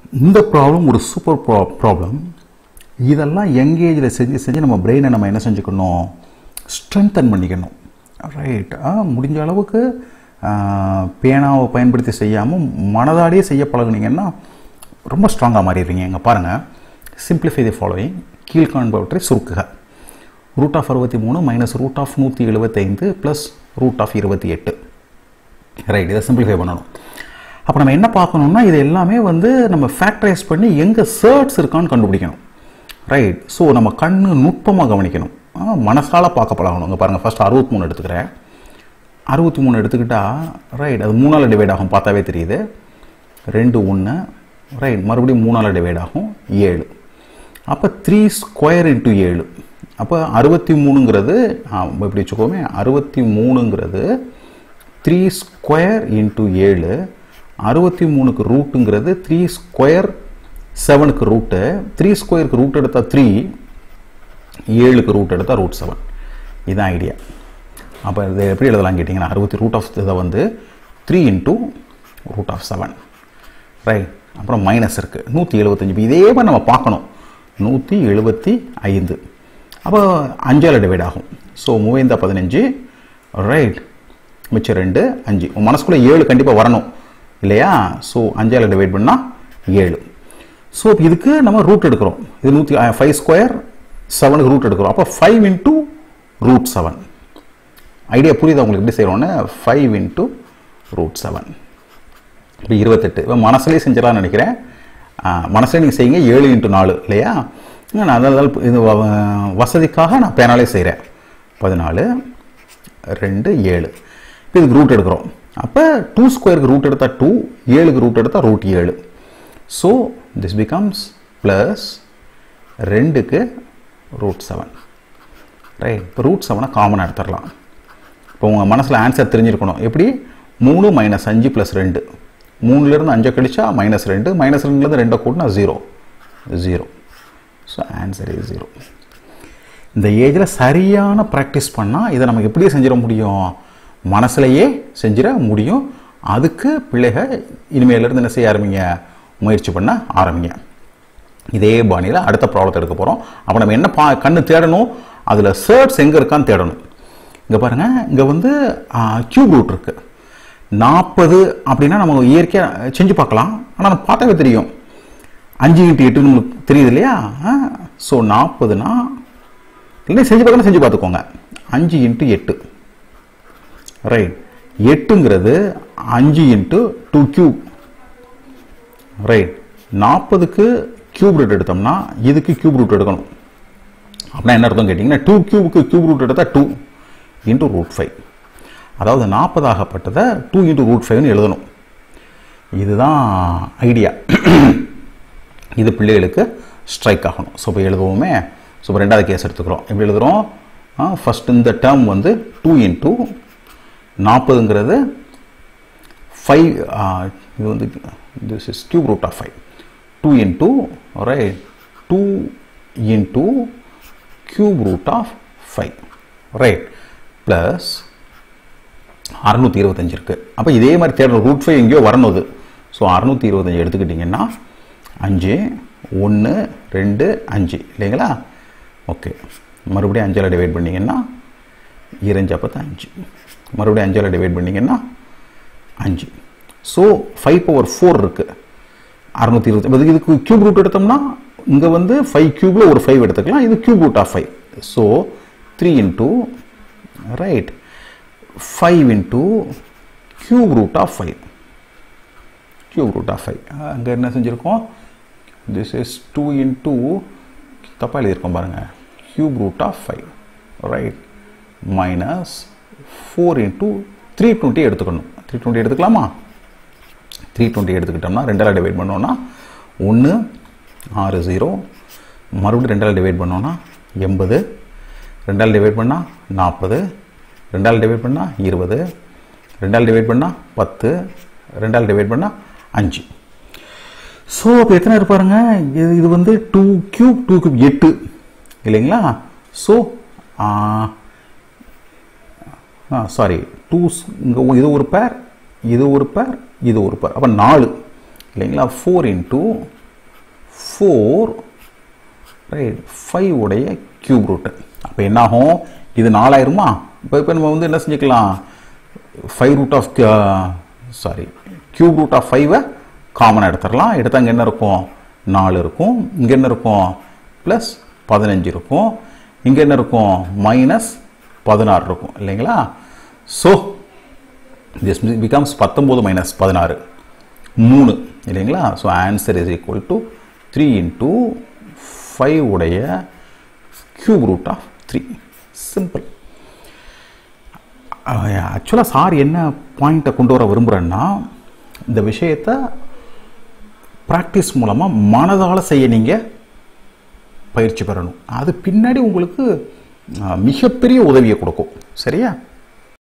இந்த ப்ராப்ளம் ஒரு சூப்பர் ப்ரா ப்ராப்ளம் இதெல்லாம் யங் ஏஜில் செஞ்சு செஞ்சு நம்ம பிரெயினை நம்ம என்ன செஞ்சுக்கணும் ஸ்ட்ரென்தன் பண்ணிக்கணும் ரைட் முடிஞ்ச அளவுக்கு ஆ, பேனாவை பயன்படுத்தி செய்யாமல் மனதாலேயே செய்ய பழகுனீங்கன்னா ரொம்ப ஸ்ட்ராங்காக மாறிடுவீங்க இங்கே பாருங்கள் சிம்பிளிஃபை தி ஃபாலோயிங் கீழ்காண்பவற்றை சுருக்குக ரூட் ஆஃப் அறுபத்தி மூணு மைனஸ் ரூட் ஆஃப் நூற்றி எழுபத்தைந்து ப்ளஸ் ரூட் ஆஃப் இருபத்தி எட்டு ரைட் இதை சிம்பிளிஃபை பண்ணணும் அப்போ நம்ம என்ன பார்க்கணும்னா இது எல்லாமே வந்து நம்ம ஃபேக்டரைஸ் பண்ணி எங்கே சர்ட்ஸ் இருக்கான்னு கண்டுபிடிக்கணும் ரைட் ஸோ நம்ம கண்ணு நுட்பமாக கவனிக்கணும் ஆ, மனசால பார்க்க பழகணும் இங்கே பாருங்கள் ஃபர்ஸ்ட் அறுபத்தி மூணு எடுத்துக்கிறேன் அறுபத்தி மூணு எடுத்துக்கிட்டா ரைட் அது மூணால் டிவைட் ஆகும் பார்த்தாவே தெரியுது ரெண்டு ஒன்று ரைட் மறுபடியும் மூணால் டிவைட் ஆகும் ஏழு அப்போ த்ரீ ஸ்கொயர் இன்ட்டு ஏழு அப்போ அறுபத்தி மூணுங்கிறது ஆ, இப்படி வச்சுக்கோமே அறுபத்தி மூணுங்கிறது த்ரீ ஸ்கொயர் இன்ட்டு ஏழு அறுபத்தி மூணுக்கு ரூட்டுங்கிறது த்ரீ ஸ்கொயர் செவனுக்கு ரூட்டு த்ரீ ஸ்கொயருக்கு ரூட் எடுத்தால் த்ரீ ஏழுக்கு ரூட் எடுத்தால் ரூட் செவன் இதுதான் ஐடியா அப்போ இது எப்படி எழுதலாம் கேட்டிங்கன்னா அறுபத்தி ரூட் ஆஃப் இதை வந்து three into root of seven right அப்புறம் மைனஸ் இருக்குது நூற்றி எழுபத்தஞ்சு இதே மாதிரி நம்ம பார்க்கணும் நூற்றி எழுபத்தி ஐந்து அப்போ அஞ்சால் டிவைட் ஆகும் ஸோ மூவேந்தா பதினஞ்சு ரைட் மிச்சம் ரெண்டு அஞ்சு உன் மனசுக்குள்ளே ஏழு கண்டிப்பாக வரணும் இல்லையா ஸோ அஞ்சால் டிவைட் பண்ணால் ஏழு ஸோ இதுக்கு நம்ம ரூட் எடுக்கிறோம் இது நூற்றி ஃபைவ் ஸ்கொயர் செவனுக்கு ரூட் எடுக்கிறோம் அப்போ five into root seven idea புரியுதா உங்களுக்கு எப்படி செய்கிறோன்னு ஃபைவ் இன்ட்டு ரூட் செவன் இப்போ இருபத்தெட்டு இப்போ மனசுலேயே செஞ்சிடலாம்னு நினைக்கிறேன் மனசுலேயே நீங்கள் செய்யுங்க ஏழு இன்ட்டு நாலு இல்லையா நான் அதனால் இது வ- வசதிக்காக நான் பேனாலே செய்கிறேன் பதினாலு ரெண்டு ஏழு இப்போ இதுக்கு ரூட் எடுக்கிறோம் அப்போ டூ ஸ்கொயருக்கு ரூட் எடுத்தால் டூ ஏழுக்கு ரூட் எடுத்தால் ரூட் ஏழு ஸோ திஸ் பிகம்ஸ் ப்ளஸ் ரெண்டுக்கு ரூட் செவன் ரைட் இப்போ ரூட் செவனை காமனாக எடுத்துடலாம் இப்போ உங்கள் மனசில் ஆன்சர் தெரிஞ்சிருக்கணும் எப்படி மூணு மைனஸ் அஞ்சு ப்ளஸ் ரெண்டு மூணுலேருந்து அஞ்சை கழிச்சா மைனஸ் ரெண்டு மைனஸ் ரெண்டுலேருந்து ரெண்டை கூட்டினா zero zero so answer is zero இந்த ஏஜில் சரியான ப்ராக்டிஸ் பண்ணால் இதை நம்ம எப்படியே செஞ்சிட முடியும் மனசுலையே செஞ்சிட முடியும் அதுக்கு பிள்ளைகள் இனிமேலேருந்து என்ன செய்ய ஆரம்பிங்க முயற்சி பண்ண ஆரம்பிங்க இதே பாணியில் அடுத்த ப்ராப்ளத்தை எடுக்க போகிறோம் அப்போ நம்ம என்ன பா கண்ணு தேடணும் அதில் சர்ட்ஸ் எங்கே இருக்கான்னு தேடணும் இங்கே பாருங்கள் இங்கே வந்து கியூப் ரூட் இருக்குது நாற்பது அப்படின்னா நம்ம இயற்கையாக செஞ்சு பார்க்கலாம் ஆனால் நம்ம பார்த்தாவே தெரியும் அஞ்சு இன்ட்டு எட்டுன்னு உங்களுக்கு தெரியுது இல்லையா ஸோ நாற்பதுனா இல்லை செஞ்சு பார்க்கணும் செஞ்சு பார்த்துக்கோங்க அஞ்சு இன்ட்டு எட்டு ரைட் எட்டுங்கிறது அஞ்சு இன்ட்டு டூ கியூப் ரைட் நாற்பதுக்கு கியூப் ரூட் எடுத்தோம்னா இதுக்கு கியூப் ரூட் எடுக்கணும் அப்படின்னா என்ன அர்த்தம் கேட்டிங்கன்னா டூ கியூபுக்கு கியூப் ரூட் எடுத்தால் டூ இன்ட்டு ரூட் ஃபைவ் அதாவது நாற்பதாகப்பட்டதை டூ இன்ட்டு ரூட் ஃபைவ்னு எழுதணும் இதுதான் ஐடியா இது பிள்ளைகளுக்கு ஸ்ட்ரைக் ஆகணும் ஸோ இப்போ எழுதுவோமே ஸோ இப்போ ரெண்டாவது கேஸ் எடுத்துக்கிறோம் எப்படி எழுதுகிறோம் ஃபர்ஸ்ட் இந்த டேர்ம் வந்து டூ இன்ட்டு நாற்பதுங்கிறது ஃபைவ் இது வந்து this is cube root of five two into right two into cube root of five right plus அறுநூற்றி இருபத்தஞ்சு இருக்குது அப்போ இதே மாதிரி தேடணும் ரூட் ஃபைவ் எங்கேயோ வரணும் அது ஸோ அறுநூற்றி இருபத்தஞ்சு எடுத்துக்கிட்டிங்கன்னா அஞ்சு ஒன்று ரெண்டு அஞ்சு இல்லைங்களா ஓகே மறுபடியும் அஞ்சால் டிவைட் பண்ணிங்கன்னா இரஞ்சா பத்து அஞ்சு மறுபடியும் அஞ்சால் டிவைட் பண்ணிங்கன்னா அஞ்சு ஸோ ஃபைவ் பவர் ஃபோர் இருக்குது அறுநூத்தி இருபத்தி இதுக்கு கியூப் ரூட் எடுத்தோம்னா இங்கே வந்து ஃபைவ் கியூபில் ஒரு ஃபைவ் எடுத்துக்கலாம் இது cube root of five so three into right five into cube root of five cube root of five அங்கே என்ன செஞ்சுருக்கோம் திஸ் இஸ் டூ இன்ட்டு தப்பாக எழுதியிருக்கோம் பாருங்கள் cube root of five right minus four into three twenty எடுத்துக்கணும் three twenty எடுத்துக்கலாமா three twenty எடுத்துக்கிட்டோம்னா ரெண்டால் டிவைட் பண்ணோன்னா ஒன்று ஆறு ஜீரோ மறுபடியும் ரெண்டால் டிவைட் பண்ணோன்னா எண்பது ரெண்டால் டிவைட் பண்ணால் நாற்பது ரெண்டால் டிவைட் பண்ணால் இருபது ரெண்டால் டிவைட் பண்ணால் பத்து ரெண்டால் டிவைட் பண்ணால் அஞ்சு ஸோ அப்போ எத்தனை இருப்பாருங்க இது இது வந்து டூ கியூப் டூ கியூப் எட்டு இல்லைங்களா ஸோ சாரி டூ இங்கே இது ஒரு பேர் இது ஒரு பேர் இது ஒரு பேர் அப்போ நாலு இல்லைங்களா four into four right five உடைய கியூப் ரூட்டு அப்போ என்னாகும் இது நாலாயிருமா இப்போ இப்போ நம்ம வந்து என்ன செஞ்சுக்கலாம் five root of sorry cube root of ஃபைவை காமனாக எடுத்துடலாம் எடுத்து அங்கே என்ன இருக்கும் நாலு இருக்கும் இங்கே என்ன இருக்கும் ப்ளஸ் பதினஞ்சு இருக்கும் இங்கே என்ன இருக்கும் மைனஸ் பதினாறு இருக்கும் இல்லைங்களா ஸோ திஸ் பிகம்ஸ் பத்தொம்போது மைனஸ் பதினாறு மூணு இல்லைங்களா so answer is equal to three into five உடைய cube root of three simple ஆக்சுவலாக சார் என்ன பாயிண்ட்டை கொண்டு வர விரும்புகிறேன்னா இந்த விஷயத்தை ப்ராக்டிஸ் மூலமாக மனதால் செய்ய நீங்கள் பயிற்சி பெறணும் அது பின்னாடி உங்களுக்கு அஹ், மிகப்பெரிய உதவியை கொடுக்கும் சரியா